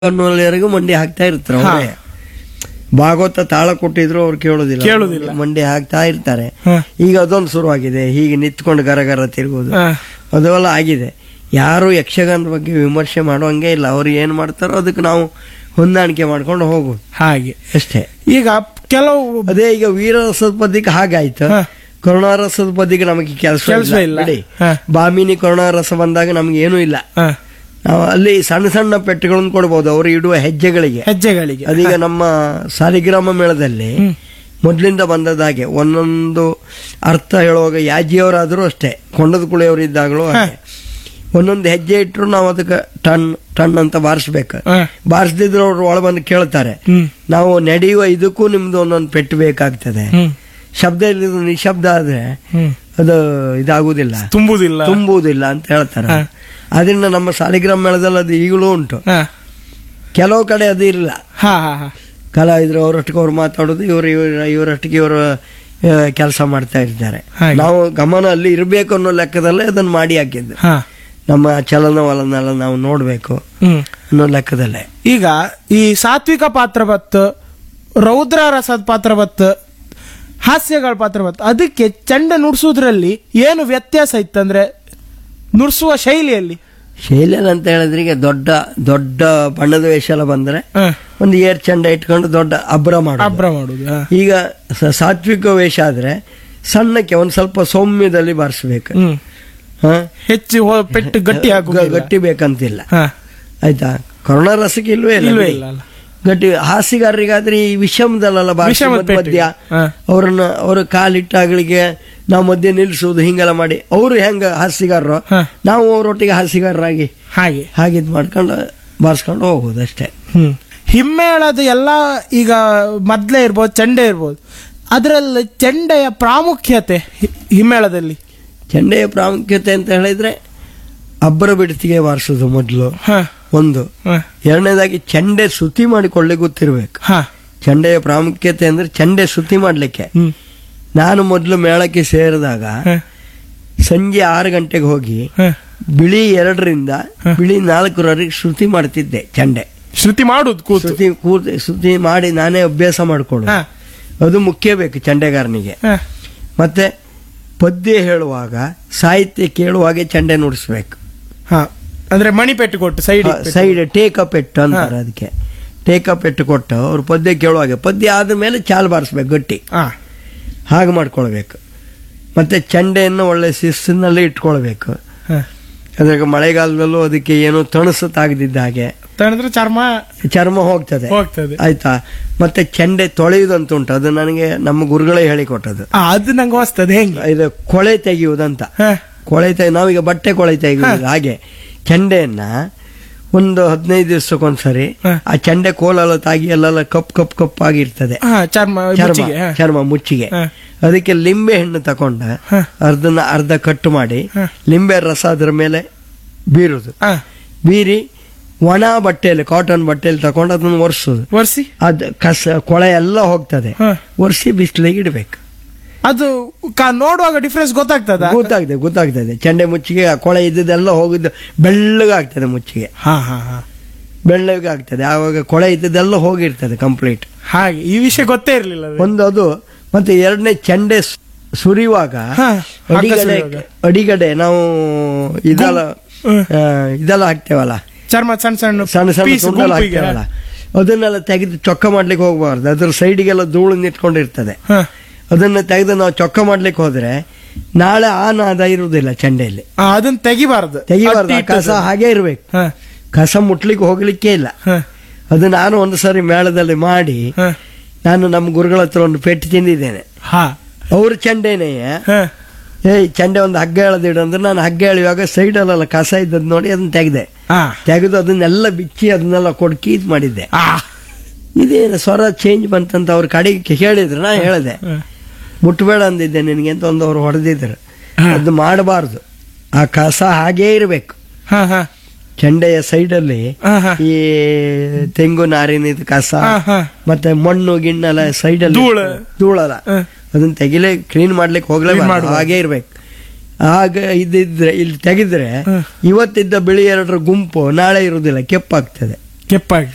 ಅನ್ನೋವರೆಗೂ ಮಂಡಿ ಹಾಕ್ತಾ ಇರ್ತಾರೆ ಹಾ. ಅವರೇ ಭಾಗವತ ತಾಳ ಕೊಟ್ಟಿದ್ರು ಅವ್ರು ಕೇಳೋದಿಲ್ಲ ಕೇಳೋದಿಲ್ಲ. ಮಂಡಿ ಹಾಕ್ತಾ ಇರ್ತಾರೆ ಹಾ. ಈಗ ಅದೊಂದು ಶುರುವಾಗಿದೆ ಹೀಗೆ ನಿಂತ್ಕೊಂಡು ಗರ ಗರ ತಿರುಗೋದು ಹಾ. ಅದೆಲ್ಲ ಆಗಿದೆ ಯಾರು ಯಕ್ಷಗಾನದ ಬಗ್ಗೆ ವಿಮರ್ಶೆ ಮಾಡುವಂಗೆ ಇಲ್ಲ ಅವ್ರು ಏನ್ ಮಾಡ್ತಾರೋ ಅದಕ್ಕೆ ನಾವು ಹೊಂದಾಣಿಕೆ ಮಾಡ್ಕೊಂಡು ಹೋಗೋದು ಹಾಗೆ ಅಷ್ಟೇ ಈಗ ಕೆಲವು ಅದೇ ಈಗ ವೀರರಸದ ಪದ್ಯಕ್ಕೆ ಹಾಗಾಯ್ತು ಹಾ. ಕರುಣಾರಸದ ಪದ್ಯಕ್ಕೆ ನಮಗೆ ಕೆಲಸ ಕೆಲ್ಸ ಇಲ್ಲ. ಬಿಡಿ ಹಾ. ಬಾಮಿನಿ ಕರುಣಾರಸ ಬಂದಾಗ ನಮ್ಗೆ ಏನೂ ಇಲ್ಲ ಹಾ, ನಾವು ಅಲ್ಲಿ ಸಣ್ಣ ಸಣ್ಣ ಪೆಟ್ಟುಗಳನ್ನು ಕೊಡ್ಬೋದು ಅವರು ಇಡುವ ಹೆಜ್ಜೆಗಳಿಗೆ ಹೆಜ್ಜೆಗಳಿಗೆ ಅದೀಗ ನಮ್ಮ ಸಾಲಿಗ್ರಾಮ ಮೇಳದಲ್ಲಿ ಹ್ಮ್. ಮೊದಲಿಂದ ಬಂದದಾಗೆ ಒಂದೊಂದು ಅರ್ಥ ಹೇಳುವಾಗ ಯಾಜಿಯವರಾದರೂ ಅಷ್ಟೇ ಕೊಂಡದ ಕುಳಿಯವರು ಇದ್ದಾಗಲೂ ಹಾಗೆ ಒಂದೊಂದು ಹೆಜ್ಜೆ ಇಟ್ಟರು ನಾವು ಅದಕ್ಕೆ ಟನ್ ಟನ್ ಅಂತ ಬಾರಿಸ್ಬೇಕು ಹಾ. ಬಾರಿಸದಿದ್ರು ಅವ್ರು ಒಳ ಬಂದು ಕೇಳ್ತಾರೆ ಹ್ಮ್. ನಾವು ನಡೆಯುವ ಇದಕ್ಕೂ ನಿಮ್ದು ಒಂದೊಂದು ಪೆಟ್ಟು ಬೇಕಾಗ್ತದೆ ಹ್ಮ್. ಶಬ್ದ ಇಲ್ಲದ ನಿಶಬ್ದ ಆದ್ರೆ ಹ್ಮ್. ಅದು ಇದಾಗುವುದಿಲ್ಲ ತುಂಬುದಿಲ್ಲ ತುಂಬುವುದಿಲ್ಲ ಅಂತ ಹೇಳ್ತಾರೆ ಹಾ. ಅದರಿಂದ ನಮ್ಮ ಸಾಲಿಗ್ರಾಮ ಮೇಳದಲ್ಲಿ ಅದು ಈಗಲೂ ಉಂಟು ಹಾ. ಕೆಲವು ಕಡೆ ಅದು ಇಲ್ಲ ಹಾ ಹಾ ಹಾ ಕಲಾವಿದರು ಅವರೊಟ್ಟಿಗೆ ಅವ್ರು ಮಾತಾಡೋದು ಇವರು ಇವ್ರ ಇವರೊಟ್ಟಿಗೆ ಇವರು ಕೆಲಸ ಮಾಡ್ತಾ ಇರ್ತಾರೆ ಹಾಗೆ. ನಾವು ಗಮನ ಅಲ್ಲಿ ಇರಬೇಕು ಅನ್ನೋ ಲೆಕ್ಕದಲ್ಲೇ ಅದನ್ನು ಮಾಡಿ ಹಾಕಿದ್ದು ಹಾ ನಮ್ಮ ಚಲನವಲನೆಲ್ಲ ನಾವು ನೋಡಬೇಕು ಹ್ಮ್ ಅನ್ನೋ ಲೆಕ್ಕದಲ್ಲೇ ಈಗ ಈ ಸಾತ್ವಿಕ ಪಾತ್ರ ಬತ್ತು ರೌದ್ರ ರಸದ ಪಾತ್ರ ಬತ್ತು ಹಾಸ್ಯಗಳ ಪಾತ್ರ ಬತ್ತು ಅದಕ್ಕೆ ಚಂಡ ನುಡ್ಸೋದ್ರಲ್ಲಿ ಏನು ವ್ಯತ್ಯಾಸ ಇತ್ತಂದ್ರೆ ನುಡ್ಸುವ ಶೈಲಿಯಲ್ಲಿ ಶೈಲಿಯಲ್ಲಿ ಅಂತ ಹೇಳಿದ್ರೆ ಈಗ ದೊಡ್ಡ ದೊಡ್ಡ ಬಣ್ಣದ ವೇಷ ಎಲ್ಲ ಬಂದ್ರೆ ಹ, ಒಂದು ಏರ್ ಚಂಡ ಇಟ್ಕೊಂಡು ದೊಡ್ಡ ಅಬ್ರ ಮಾಡೋದು ಅಬ್ರ ಮಾಡುದು ಹ. ಈಗ ಸ- ಸಾತ್ವಿಕ ವೇಷ ಆದ್ರೆ ಸಣ್ಣಕ್ಕೆ ಒಂದ್ ಸ್ವಲ್ಪ ಸೌಮ್ಯದಲ್ಲಿ ಬಾರಿಸ್ಬೇಕು ಹ್ಮ್ ಹ? ಹೆಚ್ಚು ಹೋ- ಪೆಟ್ಟು ಗಟ್ಟಿ ಗ- ಆಗುದಿಲ್ಲ ಗಟ್ಟಿ ಬೇಕಂತಿಲ್ಲ ಹ, ಆಯ್ತಾ ಕರುಣಾ ರಸಕ್ಕೆ ಇಲ್ವೇ ಇಲ್ಲ ಇಲ್ವೇ ಬಿಡಿ. ಇಲ್ಲ ಅಲ್ಲ. ಗಟ್ಟಿ ಹಾಸಿಗಾರರಿಗಾದ್ರೆ ಈ ವಿಷಮದಲ್ಲ ಬಾರಿಸಿ ವಿಷಮದ ಮಧ್ಯ ಪೆಟ್ಟಿಗೆ. ಮಧ್ಯ ಹಾ. ಅವ್ರನ್ನ ಅವ್ರ ಕಾಲಿಟ್ಟಾಗಳಿಗೆ ನಾವು ಮಧ್ಯೆ ನಿಲ್ಲಿಸುವುದು ಹಿಂಗೆಲ್ಲ ಮಾಡಿ ಅವರು ಹೆಂಗ ಹಾಸಿಗಾರರು ಹಾ. ನಾವು ಅವರೊಟ್ಟಿಗೆ ಹಾಸಿಗಾರರಾಗಿ ಹಾಗೆ ಹಾಗಿದ್ ಮಾಡ್ಕೊಂಡು ಬಾರಿಸ್ಕೊಂಡು ಹೋಗುದು ಅಷ್ಟೇ ಹ್ಮ್ ಹಿಮ್ಮೇಳದ ಎಲ್ಲ ಈಗ ಮೊದ್ಲೇ ಇರ್ಬೋದು ಚಂಡೆ ಇರ್ಬೋದು ಅದರಲ್ಲಿ ಚೆಂಡೆಯ ಪ್ರಾಮುಖ್ಯತೆ ಹಿ- ಹಿಮ್ಮೇಳದಲ್ಲಿ ಚೆಂಡೆಯ ಪ್ರಾಮುಖ್ಯತೆ ಅಂತ ಹೇಳಿದ್ರೆ ಅಬ್ಬರ ಬಿಡತಿಗೆ ಬಾರಿಸೋದು ಮೊದಲು ಹ, ಒಂದು ಹ, ಎರಡನೇದಾಗಿ ಚೆಂಡೆ ಸುತಿ ಮಾಡಿಕೊಳ್ಳಿ ಗೊತ್ತಿರ್ಬೇಕು ಹ, ಚೆಂಡೆಯ ಪ್ರಾಮುಖ್ಯತೆ ಅಂದ್ರೆ ಚೆಂಡೆ ಸುತಿ ಮಾಡ್ಲಿಕ್ಕೆ ಹ್ಮ್, ನಾನು ಮೊದಲು ಮೇಳಕ್ಕೆ ಸೇರಿದಾಗ ಹ, ಸಂಜೆ ಆರು ಗಂಟೆಗೆ ಹೋಗಿ ಹ. ಬಿಳಿ ಎರಡರಿಂದ ಬಿಳಿ ನಾಲ್ಕರವರೆಗೆ ಶ್ರುತಿ ಮಾಡ್ತಿದ್ದೆ ಚಂಡೆ ಶ್ರುತಿ ಮಾಡುದು ಕೂತು ಶ್ರುತಿ ಕೂತ್ ಶ್ರುತಿ ಮಾಡಿ ನಾನೇ ಅಭ್ಯಾಸ ಮಾಡ್ಕೊಳ್ಳು ಹ, ಅದು ಮುಖ್ಯ ಬೇಕು ಚಂಡೆಗಾರನಿಗೆ ಹ, ಮತ್ತೆ ಪದ್ಯ ಹೇಳುವಾಗ ಸಾಹಿತ್ಯ ಕೇಳುವಾಗೆ ಚಂಡೆ ನುಡಿಸ್ಬೇಕು ಹ. ಅಂದ್ರೆ ಮಣಿ ಪೆಟ್ಟು ಕೊಟ್ಟು ಸೈಡ್ ಸೈಡ್ ಟೇಕ್ ಅಪ್ ಎಟ್ಟು ಅಂತಾರೆ ಅದಕ್ಕೆ ಟೇಕ್ ಅಪ್ ಎಟ್ಟು ಕೊಟ್ಟು ಅವ್ರು ಪದ್ಯ ಕೇಳುವಾಗೆ ಪದ್ಯ ಆದ ಮೇಲೆ ಚಾಲ್ ಬಾರಿಸ್ಬೇಕು ಗಟ್ಟಿ ಹಾಗೆ ಮಾಡ್ಕೊಳ್ಬೇಕು ಮತ್ತೆ ಚಂಡೆಯನ್ನು ಒಳ್ಳೆ ಶಿಸ್ತಿನಲ್ಲಿ ಇಟ್ಕೊಳ್ಬೇಕು ಅದ್ರಾಗ ಮಳೆಗಾಲದಲ್ಲೂ ಅದಕ್ಕೆ ಏನೋ ತಣಸು ತಾಗದಿದ್ದ ಹಾಗೆ ತಣಿದ್ರೆ ಚರ್ಮ ಚರ್ಮ ಹೋಗ್ತದೆ ಹೋಗ್ತದೆ ಆಯ್ತಾ ಮತ್ತೆ ಚೆಂಡೆ ತೊಳೆಯುವುದಂತ ಉಂಟು ಅದು ನನಗೆ ನಮ್ಮ ಗುರುಗಳೇ ಹೇಳಿಕೊಟ್ಟದು ಆ, ಅದು ನಂಗೆ ಹೊಸ್ತದೆ ಹೆಂಗೆ ಇದು ಕೊಳೆ ತೆಗೆಯುವುದಂತ ಹ, ಕೊಳೆ ತೆಗೆ ನಾವೀಗ ಬಟ್ಟೆ ಕೊಳೆ ತೆಗೆಯುವುದು ಹಾಗೆ ಚೆಂಡೆಯನ್ನ ಒಂದು ಹದಿನೈದು ದಿವಸಕ್ಕೊಂದ್ಸರಿ ಹ. ಆ ಚೆಂಡೆ ಕೋಲೆಲ್ಲ ತಾಗಿ ಅಲ್ಲೆಲ್ಲ ಕಪ್ ಕಪ್ ಕಪ್ ಆಗಿರ್ತದೆ ಹ, ಚರ್ಮ ಚರ್ಮ ಮುಚ್ಚಿಗೆ, ಹ. ಚರ್ಮ ಮುಚ್ಚಿಗೆ ಹ. ಅದಕ್ಕೆ ಲಿಂಬೆ ಹಣ್ಣು ತಕೊಂಡ ಹ. ಅರ್ಧನ ಅರ್ಧ ಕಟ್ಟು ಮಾಡಿ ಹ. ಲಿಂಬೆ ರಸ ಅದ್ರ ಮೇಲೆ ಬೀರುದು ಹ, ಬೀರಿ ಒಣ ಬಟ್ಟೆಯಲ್ಲಿ ಕಾಟನ್ ಬಟ್ಟೆಯಲ್ಲಿ ತಕೊಂಡು ಅದನ್ನ ಒರೆಸೋದು ಒರ್ಸಿ ಅದ್ ಕಸ ಕೊಳೆ ಎಲ್ಲ ಹೋಗ್ತದೆ ಹ. ಒರೆಸಿ ಬಿಸಿಲಿಗೆ ಇಡಬೇಕು ಅದು ಕ- ನೋಡುವಾಗ ಡಿಫ್ರೆನ್ಸ್ ಗೊತ್ತಾಗ್ತದ ಗೊತ್ತಾಗ್ತದೆ ಗೊತ್ತಾಗ್ತದೆ ಚೆಂಡೆ ಮುಚ್ಚಿಗೆ ಆ ಕೊಳೆ ಇದ್ದದೆಲ್ಲ ಹೋಗಿದ್ದು ಬೆಳ್ಳಗಾಗ್ತದೆ ಮುಚ್ಚಿಗೆ ಹಾ ಹಾ ಹಾ ಬೆಳ್ಳಗಾಗ್ತದೆ ಆವಾಗ ಕೊಳೆ ಇದ್ದದೆಲ್ಲ ಹೋಗಿರ್ತದೆ ಕಂಪ್ಲೀಟ್ ಹಾಗೆ ಈ ವಿಷಯ ಗೊತ್ತೇ ಇರ್ಲಿಲ್ಲ ಅದು. ಒಂದು ಅದು ಮತ್ತೆ ಎರಡನೇ ಚೆಂಡೆ ಸು- ಸುರಿಯುವಾಗ ಹ, ಹಗ್ಗ ಅಡಿಗಡೆ ಸುರಿಯುವಾಗ. ಅಡಿಗಡೆ ನಾವು ಇದೆಲ್ಲ ಹ್ಮ್. ಆ, ಇದೆಲ್ಲ ಹಾಕ್ತೇವಲ್ಲ ಚರ್ಮ ಸಣ್ಣ ಸಣ್ಣ ಸಣ್ಣ ಸಣ್ಣ piece ತುಂಡಲ್ಲ ಗುಂಪಿಗೆ. ಹಾಕ್ತೇವಲ್ಲ ಅದನ್ನೆಲ್ಲ ತೆಗೆದು ಚೊಕ್ಕ ಮಾಡ್ಲಿಕ್ಕೆ ಹೋಗಬಾರ್ದು ಅದ್ರ ಸೈಡಿಗೆಲ್ಲ ಧೂಳು ನಿಂತ್ಕೊಂಡಿರ್ತದೆ ಹ, ಅದನ್ನ ತೆಗೆದು ನಾವು ಚೊಕ್ಕ ಮಾಡ್ಲಿಕ್ಕೆ ಹೋದ್ರೆ ನಾಳೆ ಆ ನಾದ ಇರುವುದಿಲ್ಲ ಚೆಂಡೆಯಲ್ಲಿ ಆ, ಅದನ್ನ ತೆಗಿಬಾರ್ದು ತೆಗಿಬಾರ್ದು ಆ ಅಟ್ಟಿ ಕಸ ಇಟ್ಟದ್ದು. ಹಾಗೆ ಇರ್ಬೇಕು ಹ, ಕಸ ಮುಟ್ಲಿಕ್ಕೆ ಹೋಗ್ಲಿಕ್ಕೆ ಇಲ್ಲ ಹ, ಅದು ನಾನು ಒಂದು ಸಾರಿ ಮೇಳದಲ್ಲಿ ಮಾಡಿ ಹ, ನಾನು ನಮ್ಮ ಗುರುಗಳ ಹತ್ರ ಒಂದು ಪೆಟ್ಟು ತಿಂದಿದ್ದೇನೆ ಹ, ಅವ್ರ ಚೆಂಡೆನೇ ಹ, ಏಯ್ ಚಂಡೆ ಒಂದು ಹಗ್ಗ ಎಳೆದಿಡು ಅಂದ್ರೆ ನಾನು ಹಗ್ಗ ಎಳೆಯುವಾಗ ಸೈಡಲ್ಲೆಲ್ಲ ಕಸ ಇದ್ದದ್ದು ನೋಡಿ ಅದನ್ನ ತೆಗೆದೆ ಹ. ತೆಗೆದು ಅದನ್ನೆಲ್ಲ ಬಿಚ್ಚಿ ಅದನ್ನೆಲ್ಲ ಕೊಡ್ಕಿ ಇದು ಮಾಡಿದ್ದೆ ಆ, ಇದೇನು ಸ್ವರ ಚೇಂಜ್ ಬಂತಂತ ಅವ್ರ ಕಡೆಗೆ ಹೇಳಿದ್ರು ನಾ ಹೇಳಿದೆ ಹ, ಮುಟ್ಬೇಡ ಅಂದಿದ್ದೆ ನಿನಗೆ ಅಂತ ಒಂದು ಅವ್ರು ಹೊಡೆದಿದ್ರು ಹ. ಅದು ಮಾಡಬಾರ್ದು ಆ ಕಸ ಹಾಗೇ ಇರಬೇಕು ಹ, ಹ, ಚೆಂಡೆಯ ಸೈಡಲ್ಲಿ ಹ, ಹ. ಈ ತೆಂಗು ನಾರಿನ ಕಸ ಹ, ಹ. ಮತ್ತೆ ಮಣ್ಣು ಗಿಣ್ಣೆಲ್ಲ ಸೈಡಲ್ಲಿ ಧೂಳು. ಧೂಳಲ್ಲ ಹ. ಅದನ್ನ ತೆಗಿಲೇ ಕ್ಲೀನ್ ಮಾಡ್ಲಿಕ್ಕೆ ಹೋಗ್ಲೇ Clean ಮಾಡ್ಬಾರ್ದು. ಹಾಗೆ ಇರ್ಬೇಕು ಆಗ ಇದ್ದಿದ್ರೆ ಇಲ್ಲಿ ತೆಗೆದ್ರೆ ಹ. ಇವತ್ತಿದ್ದ ಬಿಳಿ ಎರಡರ ಗುಂಪು ನಾಳೆ ಇರುವುದಿಲ್ಲ ಕೆಪ್ಪಾಗ್ತದೆ ಕೆಪ್ಪಾಗಿ